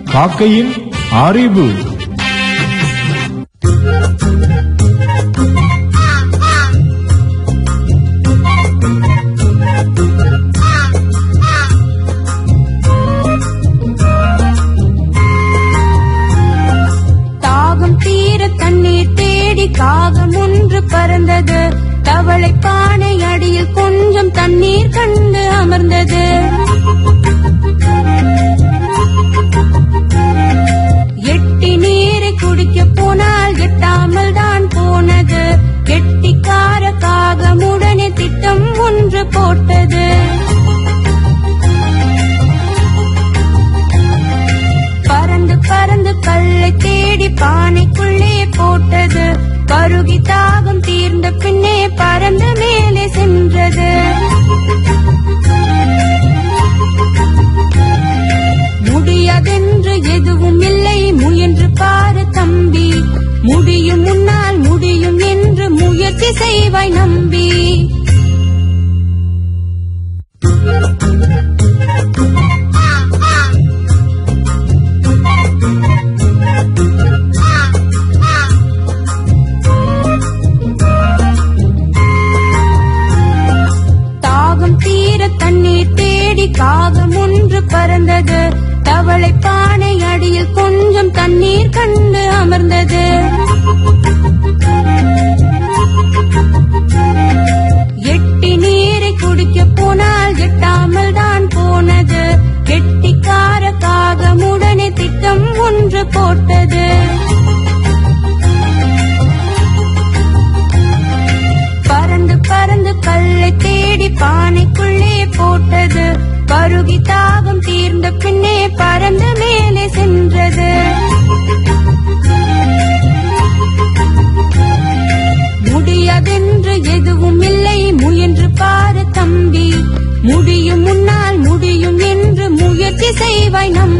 காக்கையின் அறிவு தாகம் தீர தண்ணீர் தேடி காகம் ஒன்று பறந்தது தவளை பானை அடியில் கொஞ்சம் தண்ணீர் கண்டு அமர்ந்தது எட்டி நீரை குடிக்க போனால் எட்டாமல் தான் போனது கெட்டிக்கார காகம் உடனே திட்டம் ஒன்று போட்டது பறந்து பறந்து கல்லை தேடி பானைக்குள்ளே போட்டது கருகி தாகம் தீர்ந்த பின்னே பறந்து மேலே சென்றது முடியாதென்று எதுவும் இல்லை முயன்று பாரு தம்பி முடியும் முன்னால் முடியும் என்று முயற்சி செய்வாய் நம்பி தாகம் தீர தண்ணீர் தேடி காகம் ஒன்று பறந்தது தவளை பானை அடியில் கொஞ்சம் தண்ணீர் கண்டு அமர்ந்தது எட்டி நீரை குடிக்க போனால் எட்டாமல் தான் போனது கெட்டிக்கார காகம் உடனே திட்டம் ஒன்று போட்டது பறந்து பறந்து கல்லை தேடி பானைக்குள்ளே போட்டது கருகி தாகம் தீர்ந்த பின்னே பறந்து மேலே சென்றது முடியாதென்று எதுவும் இல்லை முயன்று பாரு தம்பி முடியும் முன்னால் முடியும் என்று முயற்சி செய்வாய் நம்பி